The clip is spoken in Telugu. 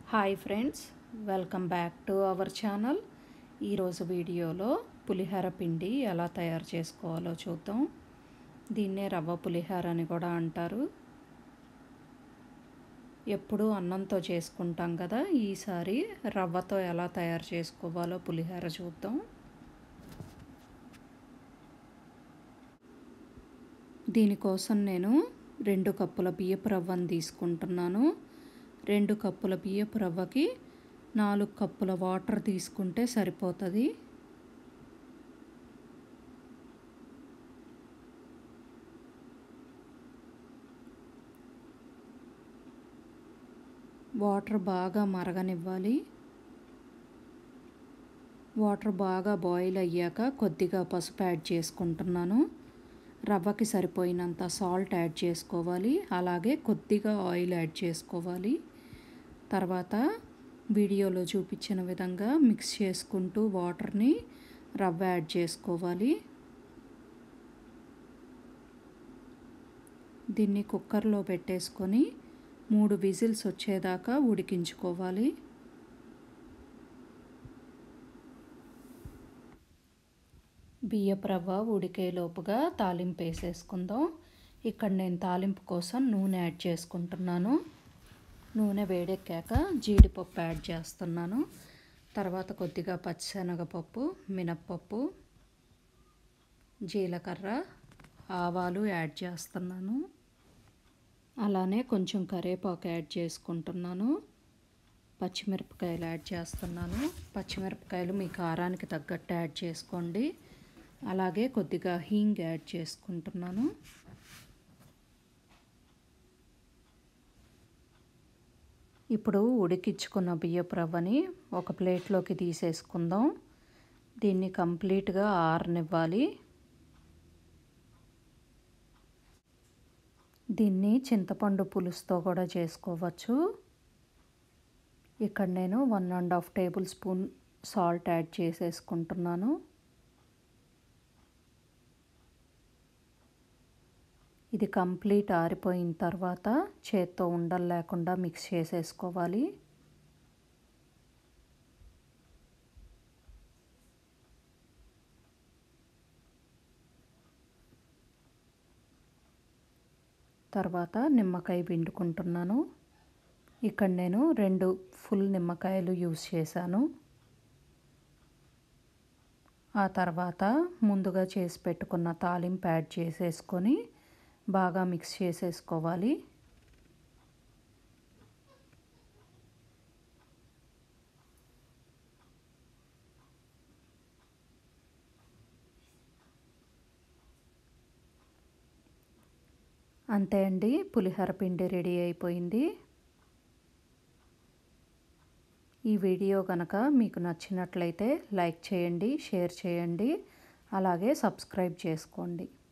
hi friends welcome back to our channel ఈరోజు వీడియోలో పులిహోర పిండి ఎలా తయారు చేసుకోవాలో చూద్దాం దీన్నే రవ్వ పులిహోర అని కూడా అంటారు ఎప్పుడూ అన్నంతో చేసుకుంటాం కదా ఈసారి రవ్వతో ఎలా తయారు చేసుకోవాలో పులిహోర చూద్దాం దీనికోసం నేను రెండు కప్పుల బియ్యపు రవ్వను తీసుకుంటున్నాను రెండు కప్పుల బియ్యపు రవ్వకి నాలుగు కప్పుల వాటర్ తీసుకుంటే సరిపోతుంది వాటర్ బాగా మరగనివ్వాలి వాటర్ బాగా బాయిల్ అయ్యాక కొద్దిగా పసుపు యాడ్ చేసుకుంటున్నాను రవ్వకి సరిపోయినంత సాల్ట్ యాడ్ చేసుకోవాలి అలాగే కొద్దిగా ఆయిల్ యాడ్ చేసుకోవాలి తర్వాత వీడియోలో చూపించిన విధంగా మిక్స్ చేసుకుంటూ వాటర్ని రవ్వ యాడ్ చేసుకోవాలి దీన్ని కుక్కర్లో పెట్టేసుకొని మూడు విజిల్స్ వచ్చేదాకా ఉడికించుకోవాలి బియ్యపు రవ్వ ఉడికేలోపుగా తాలింపు వేసేసుకుందాం ఇక్కడ నేను తాలింపు కోసం నూనె యాడ్ చేసుకుంటున్నాను నూనె వేడెక్కాక జీడిపప్పు యాడ్ చేస్తున్నాను తర్వాత కొద్దిగా పచ్చిశనగపప్పు మినప్పప్పు జీలకర్ర ఆవాలు యాడ్ చేస్తున్నాను అలానే కొంచెం కరివేపాకు యాడ్ చేసుకుంటున్నాను పచ్చిమిరపకాయలు యాడ్ చేస్తున్నాను పచ్చిమిరపకాయలు మీ కారానికి తగ్గట్టు యాడ్ చేసుకోండి అలాగే కొద్దిగా హీంగ్ యాడ్ చేసుకుంటున్నాను ఇప్పుడు ఉడికించుకున్న బియ్యపు రవ్వని ఒక ప్లేట్లోకి తీసేసుకుందాం దీన్ని కంప్లీట్గా ఆరనివ్వాలి దీన్ని చింతపండు పులుసుతో కూడా చేసుకోవచ్చు ఇక్కడ నేను one and half tablespoon salt add చేసేసుకుంటున్నాను ఇది కంప్లీట్ ఆరిపోయిన తర్వాత చేత్తో ఉండలు లేకుండా మిక్స్ చేసేసుకోవాలి తర్వాత నిమ్మకాయ పిండుకుంటున్నాను ఇక్కడ నేను రెండు ఫుల్ నిమ్మకాయలు యూస్ చేశాను ఆ తర్వాత ముందుగా చేసి పెట్టుకున్న తాలింపు యాడ్ చేసేసుకొని బాగా మిక్స్ చేసేసుకోవాలి అంతే అండి పులిహోర పిండి రెడీ అయిపోయింది ఈ వీడియో కనుక మీకు నచ్చినట్లయితే లైక్ చేయండి షేర్ చేయండి అలాగే సబ్స్క్రైబ్ చేసుకోండి